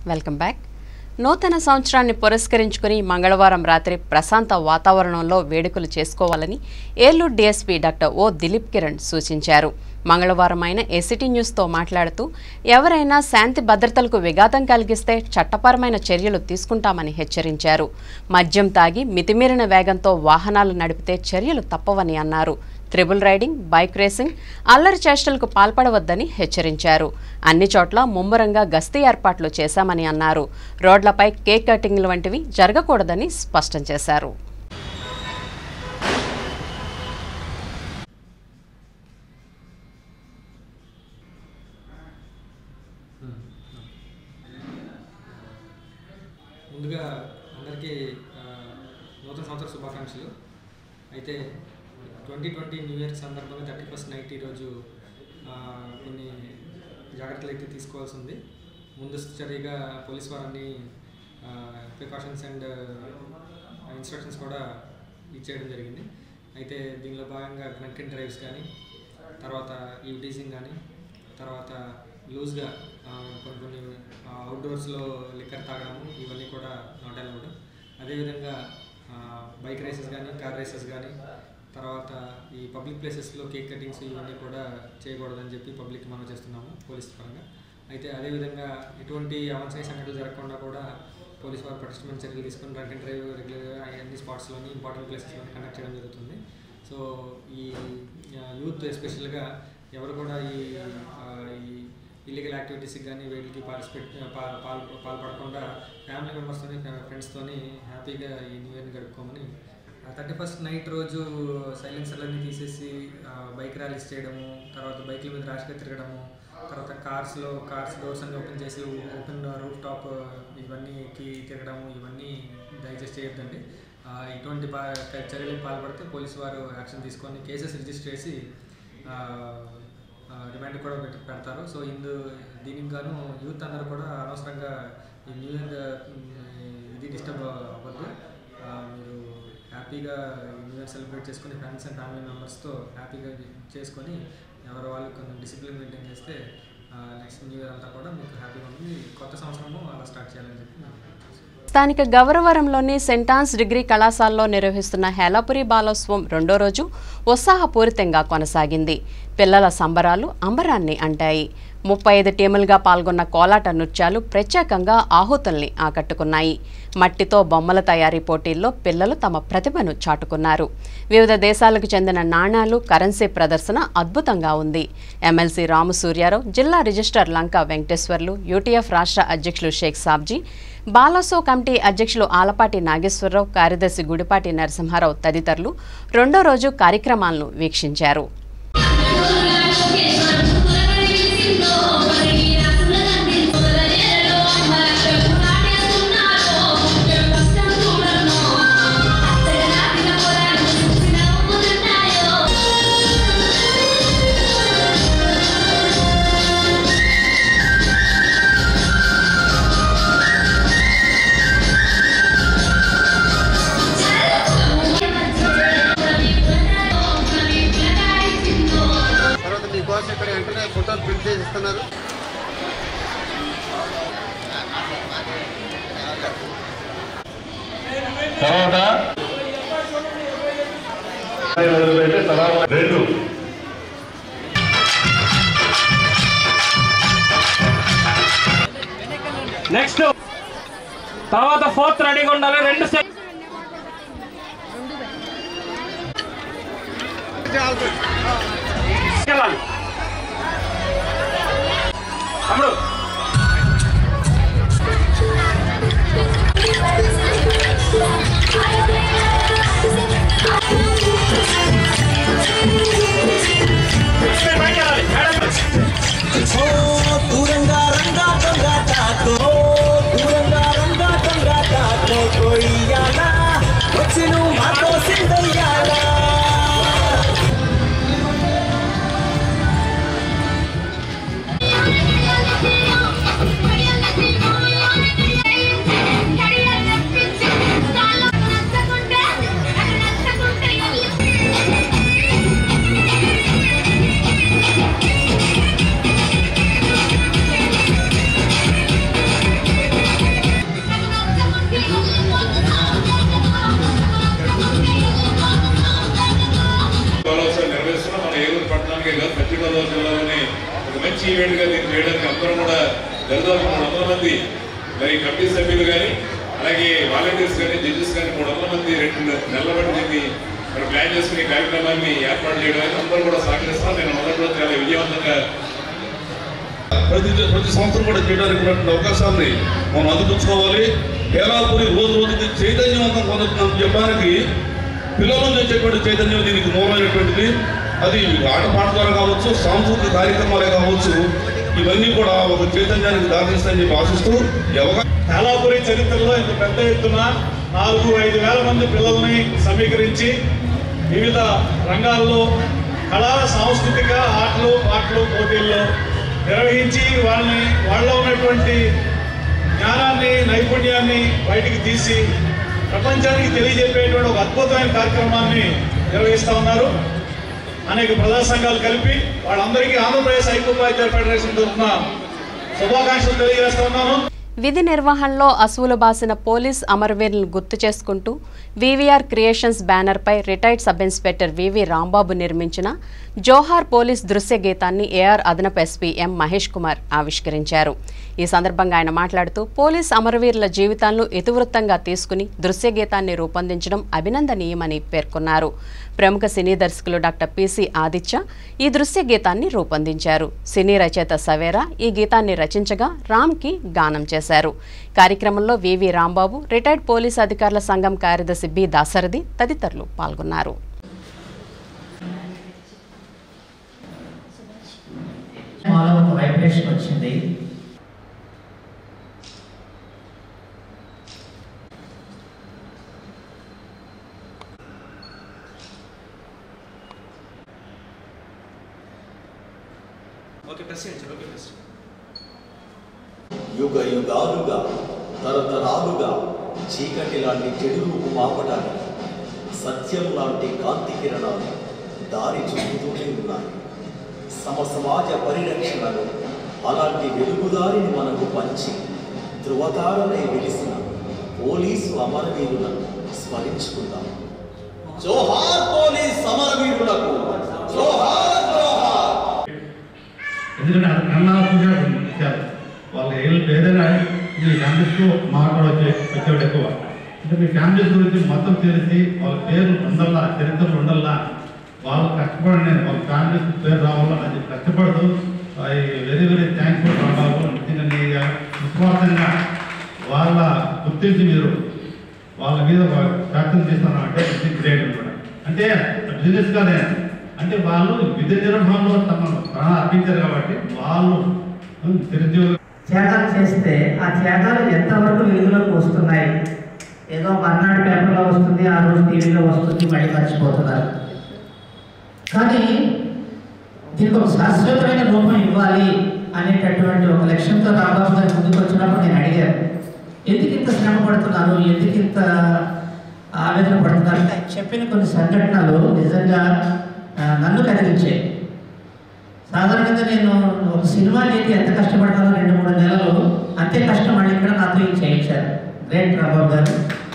Welcome back నూతన సంవత్సరాన్ని పురస్కరించుకుని మంగళవారం రాత్రి ప్రశాంత వాతావరణంలో వేడుకలు చేసుకోవాలని Eluru DSP doctor O Dilip Kiran సూచించారు మంగళవారం ఆయన ఏసిటీ న్యూస్తో మాట్లాడుతూ ఎవరైనా శాంతి భద్రతలకు విఘాతం కలిగిస్తే చట్టపరమైన చర్యలు తీసుకుంటామని హెచ్చరించారు మద్యం తాగి మితిమీరిన వేగంతో వాహనాలు నడిపితే చర్యలు తప్పవని అన్నారు త్రిబుల్ రైడింగ్ బైక్ రేసింగ్ అల్లరి చేష్టలకు పాల్పడవద్దని హెచ్చరించారు అన్ని చోట్ల ముమ్మరంగా గస్తీ ఏర్పాట్లు చేశామని అన్నారు రోడ్లపై కేక్ కటింగ్లు వంటివి జరగకూడదని స్పష్టం చేశారు ముందుగా అందరికీ ఆ, నూతన సంవత్సర శుభాకాంక్షలు అయితే ట్వంటీ ట్వంటీ న్యూ ఇయర్ సందర్భంగా థర్టీ ఫస్ట్ నైట్ ఈరోజు ఆ, కొన్ని జాగ్రత్తలు అయితే తీసుకోవాల్సి ఉంది ముందస్తు చర్యగా పోలీస్ వారిని ప్రికాషన్స్ అండ్ ఇన్స్ట్రక్షన్స్ కూడా ఇచ్చేయడం జరిగింది అయితే దీనిలో భాగంగా డ్రంక్ అండ్ డ్రైవ్స్ కానీ తర్వాత ఈవ్టీజింగ్ కానీ తర్వాత లూజ్గా కొన్ని కొన్ని అవుట్డోర్స్లో లిక్కర్ తాగడము ఇవన్నీ కూడా నాట్ అలౌడ్ అదేవిధంగా బైక్ రేసెస్ కానీ కార్ రేసెస్ కానీ తర్వాత ఈ పబ్లిక్ ప్లేసెస్లో కేక్ కటింగ్స్ ఇవన్నీ కూడా చేయకూడదని చెప్పి పబ్లిక్ మనం చేస్తున్నాము పోలీస్ పరంగా అయితే అదేవిధంగా ఎటువంటి అవాంఛనీయ సంఘటనలు జరగకుండా కూడా పోలీస్ వారు పటిష్టమైన చర్యలు తీసుకుని డ్రంక్ అండ్ డ్రైవ్ రెగ్యులర్గా అన్ని స్పాట్స్లోని ఇంపార్టెంట్ ప్లేసెస్లోని కండక్ట్ చేయడం జరుగుతుంది సో ఈ యూత్ ఎస్పెషల్గా ఎవరు కూడా ఈ ఆ, ఈ ఇల్లీగల్ యాక్టివిటీస్కి కానీ వీటికి పార్టిసిపేట్ పాల్ పాల్పడకుండా ఫ్యామిలీ మెంబర్స్తోని ఫ్రెండ్స్తోని హ్యాపీగా ఈ న్యూ ఇయర్ని గడుపుకోమని థర్టీ ఫస్ట్ నైట్ రోజు సైలెన్సర్లన్నీ తీసేసి బైక్ ర్యాలీస్ చేయడము తర్వాత బైక్ల మీద ర్యాష్గా తిరగడము తర్వాత కార్స్లో కార్స్ డోర్స్ అన్ని ఓపెన్ చేసి ఓపెన్ రూఫ్ టాప్ ఇవన్నీ ఎక్కి తిరగడము ఇవన్నీ దయచేసి చేయొద్దండి ఆ, ఇటువంటి పా చర్యలకు పాల్పడితే పోలీసు వారు యాక్షన్ తీసుకొని కేసెస్ రిజిస్టర్ చేసి ఆ, ఆ, రిమాండ్ కూడా పెట్టి పెడతారు సో ఇందు దీనికి గాను యూత్ అందరూ కూడా అనవసరంగా ఈ న్యూ ఇయర్ ఇది డిస్టర్బ్ అవ్వద్దు ఆ, మీరు హ్యాపీగా ఈ న్యూ ఇయర్ సెలబ్రేట్ చేసుకొని ఫ్రెండ్స్ అండ్ ఫ్యామిలీ మెంబర్స్తో హ్యాపీగా చేసుకొని ఎవరి వాళ్ళు కొంచెం డిసిప్లిన్ మెయింటైన్ చేస్తే నెక్స్ట్ న్యూ ఇయర్ అంతా కూడా మీకు హ్యాపీగా ఉంది కొత్త సంవత్సరము అలా స్టార్ట్ చేయాలని చెప్పి నేను చేస్తున్నాను. స్థానిక గౌరవరంలోని సెంట్ ఆన్స్ డిగ్రీ కళాశాలలో నిర్వహిస్తున్న హేలాపురి బాలోత్సవం రెండో రోజు ఉత్సాహపూరితంగా కొనసాగింది పిల్లల సంబరాలు అంబరాన్ని అంటాయి ముప్పై ఐదు టీములుగా పాల్గొన్న కోలాట నృత్యాలు ప్రత్యేకంగా ఆహుతుల్ని ఆకట్టుకున్నాయి మట్టితో బొమ్మల తయారీ పోటీల్లో పిల్లలు తమ ప్రతిభను చాటుకున్నారు వివిధ దేశాలకు చెందిన నాణాలు కరెన్సీ ప్రదర్శన అద్భుతంగా ఉంది ఎమ్మెల్సీ రాము సూర్యారావు జిల్లా రిజిస్టర్ లంక వెంకటేశ్వర్లు యూటీఎఫ్ రాష్ట్ర అధ్యక్షులు షేక్ సాబ్జీ బాలాసో కమిటీ అధ్యక్షులు ఆలపాటి నాగేశ్వరరావు కార్యదర్శి గుడిపాటి నరసింహారావు తదితరులు రెండో రోజు కార్యక్రమాలను వీక్షించారు తర్వాత మీకోసం ఇక్కడ వెంటనే ఫోటోలు ప్రింట్ చేసి ఇస్తున్నారు తర్వాత మొదలుపెట్టి తలా రెండు నెక్స్ట్ తర్వాత ఫోర్త్ రెడీగా ఉండాలి రెండు సెట్ వెళ్ళాలి తమ్ముడు బయటికి వెళ్ళాలి మేడం దూరంగా రంగా దొంగ తాతో దూరంగా రంగా దొంగ తాతో కొయ్యాలా వచ్చి నువ్వు మాతో సిందయ్యాలా Thank you. ఈవెంట్ గా దీన్ని చేయడానికి అందరూ కూడా దాదాపు మూడు వందల మంది మరి కమిటీ సభ్యులు కానీ అలాగే వాలంటీర్స్ కానీ జడ్జెస్ కానీ మూడు వందల మంది రెండు నెలల బట్టి దీన్ని మరి ప్లాన్ చేసుకుని ఈ కార్యక్రమాన్ని ఏర్పాటు చేయడానికి అందరూ కూడా సహకరిస్తాం నేను మొదటి రోజు చాలా విజయవంతంగా ప్రతి ప్రతి సంవత్సరం కూడా చేయడానికి ఉన్నటువంటి అవకాశాన్ని మనం అందిపుచ్చుకోవాలి హేలాపురి రోజు రోజుకి చైతన్యవంతం పొందుతుందని చెప్పడానికి పిల్లల నుంచి వచ్చేటువంటి చైతన్యం దీనికి మూలమైనటువంటిది అది ఆట పాట ద్వారా కావచ్చు సాంస్కృతిక కార్యక్రమాలే కావచ్చు ఇవన్నీ కూడా ఒక చైతన్యానికి దారిస్తాయని చెప్పి ఆశిస్తూ ఈ అవకాశం కాలాపురి చరిత్రలో ఇంత పెద్ద ఎత్తున నాలుగు ఐదు వేల మంది పిల్లల్ని సమీకరించి వివిధ రంగాల్లో కళా సాంస్కృతిక ఆటలు పాటలు పోటీల్లో నిర్వహించి వాళ్ళని వాళ్ళలో ఉన్నటువంటి జ్ఞానాన్ని నైపుణ్యాన్ని బయటికి తీసి ప్రపంచానికి తెలియజెప్పేటువంటి ఒక అద్భుతమైన కార్యక్రమాన్ని నిర్వహిస్తూ ఉన్నారు అనేక ప్రజా సంఘాలు కలిపి వాళ్ళందరికీ ఆంధ్రప్రదేశ్ ఐక్యోపాధ్యాయ ఫెడరేషన్ తరఫున శుభాకాంక్షలు తెలియజేస్తా ఉన్నాను విధి నిర్వహణలో అసువులు బాసిన పోలీస్ అమరవీరులను గుర్తు చేసుకుంటూ వివిఆర్ క్రియేషన్స్ బ్యానర్పై retired sub inspector VV Rambabu నిర్మించిన జోహార్ పోలీస్ దృశ్య గీతాన్ని ఏఆర్ అదనపు ఎస్పీ ఎం మహేష్ కుమార్ ఆవిష్కరించారు ఈ సందర్భంగా ఆయన మాట్లాడుతూ పోలీస్ అమరవీరుల జీవితాలను ఇతివృత్తంగా తీసుకుని దృశ్య గీతాన్ని రూపొందించడం అభినందనీయమని పేర్కొన్నారు ప్రముఖ సినీ దర్శకులు డాక్టర్ పిసి ఆదిత్య ఈ దృశ్య గీతాన్ని రూపొందించారు సినీ రచయిత సవేరా ఈ గీతాన్ని రచించగా రామ్కి గానం చేశారు కార్యక్రమంలో వివి రాంబాబు రిటైర్డ్ పోలీస్ అధికారుల సంఘం కార్యదర్శి బి దాసరథి తదితరులు పాల్గొన్నారు మాలో ఒక వైబ్రేషన్ వచ్చింది యుగ యుగాలుగా తరతరాలుగా చీకటి లాంటి చెడు రూపు మాపడానికి సత్యం లాంటి కాంతి కిరణాలు దారి చూపుతూనే ఉన్నాయి సమ సమాజ పరిరక్షణలో అలాంటి వెలుగుదారిని మనకు పంచి ధృవతారలై వెలిసిన పోలీసు అమరవీరులను స్మరించుకుందాం జోహార్ పోలీస్ అమరవీరులకు జోహార్ జోహార్ ఎందుకంటే అది కన్నాల్సిందిగా ఇచ్చారు వాళ్ళ ఏళ్ళు ఏదైనా మీ ఫ్యామిలీస్తో మాట్లాడ వచ్చే వచ్చేవాడు ఎక్కువ అంటే మీ ఫ్యామిలీస్ గురించి మొత్తం తెలిసి వాళ్ళ పేర్లు ఉండల్లా చరిత్రలు ఉండల్లా వాళ్ళు కష్టపడి వాళ్ళ ఫ్యామిలీస్ పేరు రావాలో అది కష్టపడుతూ I very very thankful Rambabu నిజంగా నీ నిస్వార్థంగా వాళ్ళ గుర్తించి మీరు వాళ్ళ మీద ప్రార్థన చేస్తున్నారు అంటే ఇది గ్రేట్ అనమాట అంటే బిజినెస్ కాదే అంటే వాళ్ళు విధి నిర్వహణలో తమ ప్రాణాలు అర్పించారు కాబట్టి వాళ్ళు చిరంజీవి త్యాగాలు చేస్తే ఆ త్యాగాలు ఎంతవరకు వెలుగులోకి వస్తున్నాయి ఏదో మర్నాడు పేపర్లో వస్తుంది ఆ రోజు టీవీలో వస్తుంది మళ్ళీ మర్చిపోతున్నారు కానీ దీనికి ఒక శాశ్వతమైన రూపం ఇవ్వాలి అనేటటువంటి ఒక లక్ష్యంతో రాబాబు గారు ముందుకు వచ్చినప్పుడు నేను అడిగాను ఎందుకు ఇంత శ్రమ పడుతున్నారు ఎందుకు ఇంత ఆవేదన పడుతున్నారు అంటే ఆయన చెప్పిన కొన్ని సంఘటనలు నిజంగా ఆ, నన్ను కదిలించాయి సాధారణంగా నేను ఒక సినిమా చేసి ఎంత కష్టపడతానో రెండు మూడు నెలలు అంతే కష్టం మళ్ళీ ఇక్కడ నాతో ఇది చేయించారు గ్రేట్ రాబాబు గారు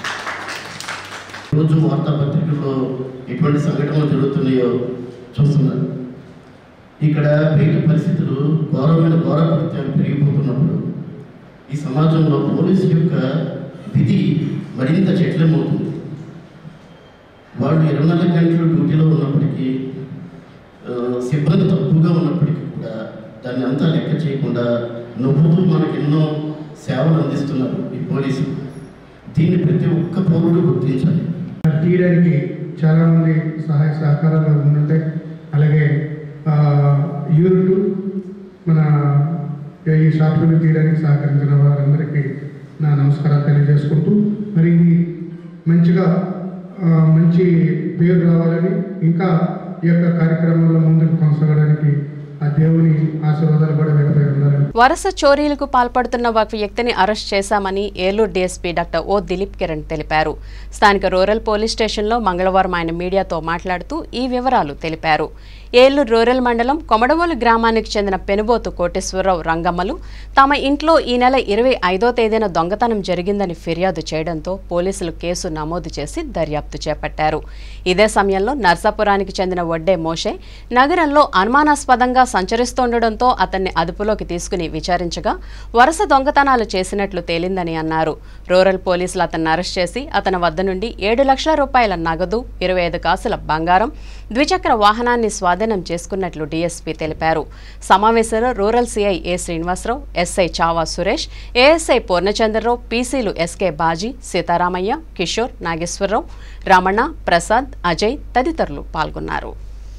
రోజు వార్తాపత్రికల్లో ఎటువంటి సంఘటనలు జరుగుతున్నాయో చూస్తున్నారు ఇక్కడ బయట పరిస్థితులు ఘోరమైన ఘోర కృత్యాలు పెరిగిపోతున్నప్పుడు ఈ సమాజంలో పోలీసు యొక్క విధి మరింత జటిలమవుతుంది వాళ్ళు ఇరవై నాలుగు గంటలు డ్యూటీలో ఉన్నప్పటికీ ఆ, సిబ్బంది తక్కువగా ఉన్నప్పటికీ కూడా దాన్ని అంతా లెక్క చేయకుండా నవ్వుతూ మనకు ఎన్నో సేవలు అందిస్తున్నారు ఈ పోలీసులు దీన్ని ప్రతి ఒక్క పౌరుడు గుర్తించాలి తీయడానికి చాలామంది సహాయ సహకారాలు ఉండుంటాయి అలాగే ఆ, యూనిట్ మన ఈ షాప్ ఫిల్మ్ తీయడానికి సహకరించిన వారందరికీ నా నమస్కారాలు తెలియజేసుకుంటూ మరి ఇది మంచిగా ఆ, మంచి పేరు రావాలని ఇంకా ఈ యొక్క కార్యక్రమంలో ముందుకు కొనసాగడానికి ఆ దేవుని ఆశీర్వాదాలు కూడా వీళ్ళపై ఉండాలని వరుస చోరీలకు పాల్పడుతున్న ఒక వ్యక్తిని అరెస్ట్ చేశామని Eluru DSP doctor O Dilip Kiran తెలిపారు స్థానిక రూరల్ పోలీస్ స్టేషన్లో మంగళవారం ఆయన మీడియాతో మాట్లాడుతూ ఈ వివరాలు తెలిపారు ఏలూరు రూరల్ మండలం కొమడవోలు గ్రామానికి చెందిన పెనుబోతు కోటేశ్వరరావు రంగమ్మలు తమ ఇంట్లో ఈ నెల ఇరవై ఐదో తేదీన దొంగతనం జరిగిందని ఫిర్యాదు చేయడంతో పోలీసులు కేసు నమోదు చేసి దర్యాప్తు చేపట్టారు ఇదే సమయంలో నర్సాపురానికి చెందిన వడ్డే మోషే నగరంలో అనుమానాస్పదంగా సంచరిస్తుండటంతో అతన్ని అదుపులోకి తీసుకుని విచారించగా వరుస దొంగతనాలు చేసినట్లు తేలిందని అన్నారు రూరల్ పోలీసులు అతన్ని అరెస్ట్ చేసి అతని వద్ద నుండి ఏడు లక్షల రూపాయల నగదు ఇరవై ఐదు కాసుల బంగారం ద్విచక్ర వాహనాన్ని స్వాధీనం చేసుకున్నట్లు డీఎస్పీ తెలిపారు సమావేశంలో rural CI A Srinivasarao SI Chava Suresh ASI Purnachandrarao పీసీలు ఎస్కే బాజీ సీతారామయ్య కిషోర్ నాగేశ్వరరావు రమణ ప్రసాద్ అజయ్ తదితరులు పాల్గొన్నారు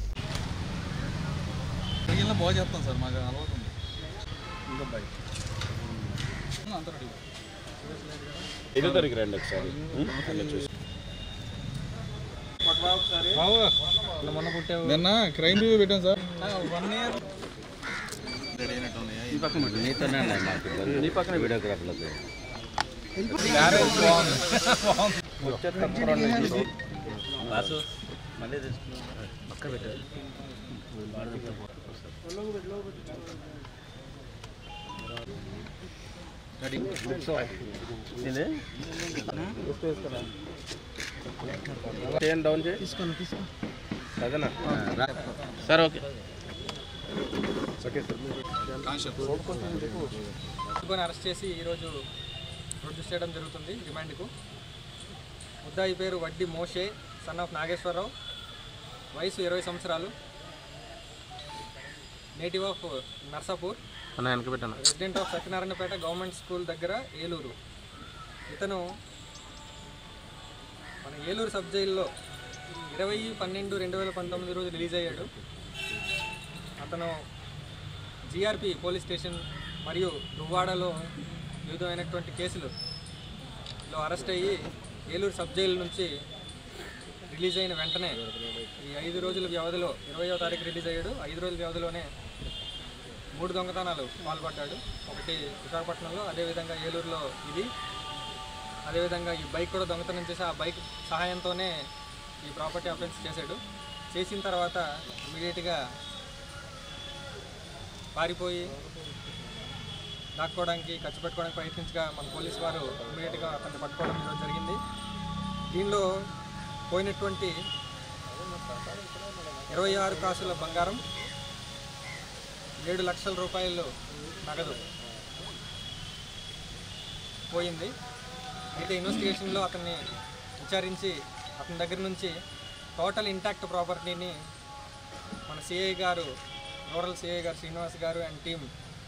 బాగా చెప్తాం సార్ మాకు అలవాటు ఉంది ఇంకా బయట అంతా రెడీ ఐదో తారీఖు రండి ఒకసారి అలా చూసి నిన్న క్రైమ్ రివ్యూ పెట్టాం సార్ వన్ ఇయర్ నీ పక్కన వీడియోగ్రాఫర్లతో మ్యారేజ్ బాగుంది వాసు మళ్ళీ తీసుకున్నాం పక్క పెట్టారు చేయండి డౌన్ చేయి తీసుకోండి తీసుకో అదేనా సార్ ఓకే ఓకే ముగ్గురిని అరెస్ట్ చేసి ఈరోజు ప్రొడ్యూస్ చేయడం జరుగుతుంది రిమాండ్కు ముద్దాయి పేరు వడ్డీ మోషే సన్ ఆఫ్ నాగేశ్వరరావు వయసు ఇరవై సంవత్సరాలు నేటివ్ ఆఫ్ నర్సాపూర్ అన్న వెనక పెట్టాను resident of Satyanarayanapeta government school దగ్గర ఏలూరు ఇతను మన ఏలూరు సబ్ జైల్లో ఇరవై పన్నెండు రెండు వేల పంతొమ్మిది రోజు రిలీజ్ అయ్యాడు అతను జిఆర్పి పోలీస్ స్టేషన్ మరియు దువ్వాడలో వివిధమైనటువంటి కేసులలో అరెస్ట్ అయ్యి ఏలూరు సబ్ జైలు నుంచి రిలీజ్ అయిన వెంటనే ఈ ఐదు రోజుల వ్యవధిలో ఇరవయో తారీఖు రిలీజ్ అయ్యాడు ఐదు రోజుల వ్యవధిలోనే మూడు దొంగతనాలు పాల్పడ్డాడు ఒకటి విశాఖపట్నంలో అదేవిధంగా ఏలూరులో ఇది అదేవిధంగా ఈ బైక్ కూడా దొంగతనం చేసి ఆ బైక్ సహాయంతోనే ఈ ప్రాపర్టీ అఫెన్స్ చేశాడు చేసిన తర్వాత ఇమీడియట్గా పారిపోయి దాక్కోవడానికి ఖర్చు పెట్టుకోవడానికి ప్రయత్నించగా మన పోలీస్ వారు ఇమీడియట్గా అతన్ని పట్టుకోవడం ఈరోజు జరిగింది దీనిలో పోయినటువంటి ఇరవై ఆరు కాసుల బంగారం ఏడు లక్షల రూపాయలు నగదు పోయింది అయితే ఇన్వెస్టిగేషన్లో అతన్ని విచారించి అతని దగ్గర నుంచి టోటల్ ఇంటాక్ట్ ప్రాపర్టీని మన సిఐ గారు రూరల్ సిఐ గారు శ్రీనివాస్ గారు అండ్ టీం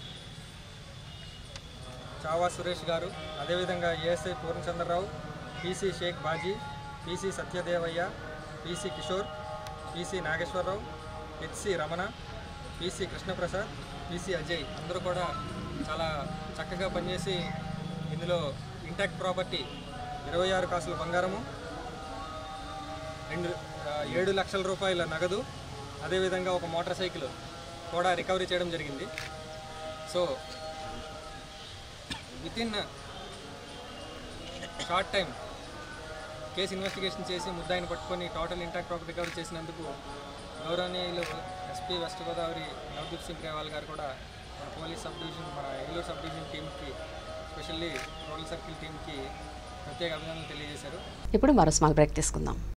చావా సురేష్ గారు అదేవిధంగా ASI Purnachandrarao PC Shaik Baji PC Satyadevayya PC Kishore PC Nageswararao HC Ramana PC Krishnaprasad PC Ajay అందరూ కూడా చాలా చక్కగా పనిచేసి ఇందులో ఇంటాక్ట్ ప్రాపర్టీ ఇరవై ఆరు కాసుల బంగారము రెండు ఆ, ఏడు లక్షల రూపాయల నగదు అదేవిధంగా ఒక మోటార్ సైకిల్ కూడా రికవరీ చేయడం జరిగింది so with in short time case investigation చేసి ముద్దాయిని పట్టుకొని టోటల్ ఇంటాక్ట్ ప్రాపర్టీ రికవరీ చేసినందుకు గౌరవనీయులు ఎస్పీ వెస్ట్ గోదావరి నవదీప్ సింగ్ గ్రేవాల్ గారు కూడా మన పోలీస్ సబ్ డివిజన్ మన ఏలూరు సబ్ డివిజన్ టీంకి స్పెషల్లీ రూరల్ సర్కిల్ టీంకి ప్రత్యేక అభినందనలు తెలియజేశారు ఇప్పుడు మరో స్మాల్ బ్రేక్ తీసుకుందాం